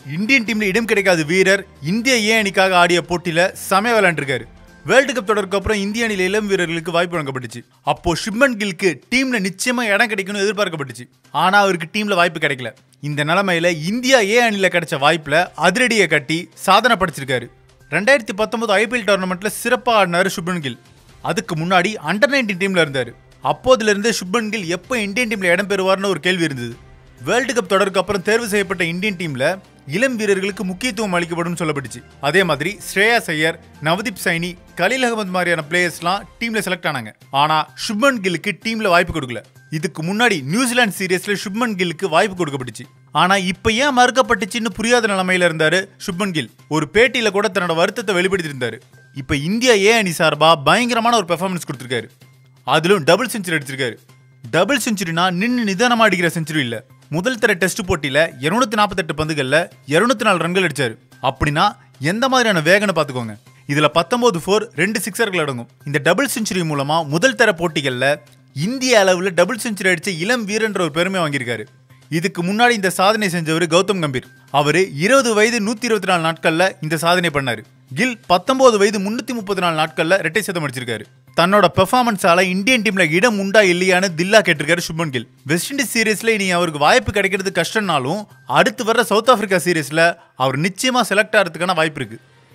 Indian டீம்ல இடம் கிடைக்காத வீரர் இந்திய ஏ அணிக்காக ஆடிய போட்டியில செமையா விளையாண்டுருக்காரு வேர்ல்டு கப் தொடருக்கு அப்புறம் இந்திய அணியில இளம் வீரர்களுக்கு வாய்ப்பு வழங்கப்பட்டுச்சு அப்போ ஷிப்மன் கில்க்கு டீம்ல நிச்சயமா இடம் கிடைக்கும்னு எதிர்பார்க்கப்பட்டுச்சு ஆனா அவருக்கு டீம்ல வாய்ப்பு கிடைக்கல இந்த நிலைமையில இந்தியா ஏ அணியில கிடைச்ச வாய்ப்புல அதிரடியை கட்டி சாதனை படைச்சிருக்காரு ரெண்டாயிரத்தி பத்தொன்பது ஐபிஎல் டோர்னமெண்ட்ல சிறப்பாக ஆடினாரு சுப்மன் கில் அதுக்கு முன்னாடி அண்டர் நைன்டீன் டீம்ல இருந்தாரு அப்போதுல இருந்தே சுப்மன் கில் எப்போ இந்தியன் டீம்ல இடம் பெறுவார்னு ஒரு கேள்வி இருந்தது வேர்ல்டு கப் தொடருக்கு அப்புறம் தேர்வு செய்யப்பட்ட இந்தியன் டீம்ல இளம் வீரர்களுக்கு முக்கியத்துவம் அளிக்கப்படும் சொல்லப்பட்டுச்சு அதே மாதிரி ஸ்ரேயா ஐயர் நவதீப் சைனி கலீல் அகமது மாதிரியான பிளேயர்ஸ்லாம் டீம்ல செலக்ட் ஆனாங்க ஆனா சுப்மன் கில்லுக்கு டீம்ல வாய்ப்பு கொடுக்கல இதுக்கு முன்னாடி நியூசிலாந்து சீரியஸ்ல சுப்மன் கில்லுக்கு வாய்ப்பு கொடுக்கப்பட்டுச்சு ஆனா இப்ப ஏன் மறுக்கப்பட்டுச்சுன்னு புரியாத நிலைமையில இருந்தாரு சுப்மன் கில் ஒரு பேட்டியில கூட தன்னோட வருத்தத்தை வெளிப்படுத்தியிருந்தாரு இப்ப இந்தியா ஏ அணி சார்பா பயங்கரமான ஒரு பெர்ஃபார்மன்ஸ் கொடுத்திருக்காரு அதிலும் டபுள் செஞ்சுரி அடிச்சிருக்காரு டபுள் செஞ்சுரினா நின்று நிதானமா அடிக்கிற செஞ்சுரி இல்ல முதல் தர டெஸ்ட் போட்டியில 248 நாற்பத்தெட்டு பந்துகள்ல 204 நாலு ரன்கள் அடிச்சாரு அப்படின்னா எந்த மாதிரியான வேகனை பார்த்துக்கோங்க இதுல பத்தொன்பது ஃபோர் ரெண்டு சிக்ஸர்கள் அடங்கும் இந்த டபுள் செஞ்சுரி மூலமா முதல் தர போட்டிகள்ல இந்திய அளவுல டபுள் செஞ்சுரி அடிச்ச இளம் வீரன்ற ஒரு பெருமை வாங்கியிருக்காரு இதுக்கு முன்னாடி இந்த சாதனை செஞ்சவர் கௌதம் கம்பீர் அவரு இருபது வயது நூத்தி இருபத்தி நாலு நாட்கள்ல இந்த சாதனை பண்ணாரு கில் பத்தொன்பது வயது முன்னூத்தி முப்பத்தி நாலு நாட்கள்ல ரெட்டை சதம் அடிச்சிருக்காரு தன்னோட பெர்ஃபார்மன்ஸால இந்தியன் டீம்ல இடம் உண்டா இல்லையான்னு தில்லா கேட்டிருக்காரு சுப்மன் கில் வெஸ்ட் இண்டீஸ் சீரீஸ்ல இனி அவருக்கு வாய்ப்பு கிடைக்கிறது கஷ்டம்னாலும் அடுத்து வர்ற சவுத் ஆப்பிரிக்கா சீரீஸ்ல அவர் நிச்சயமா செலக்ட் ஆகிறதுக்கான வாய்ப்பு இருக்கு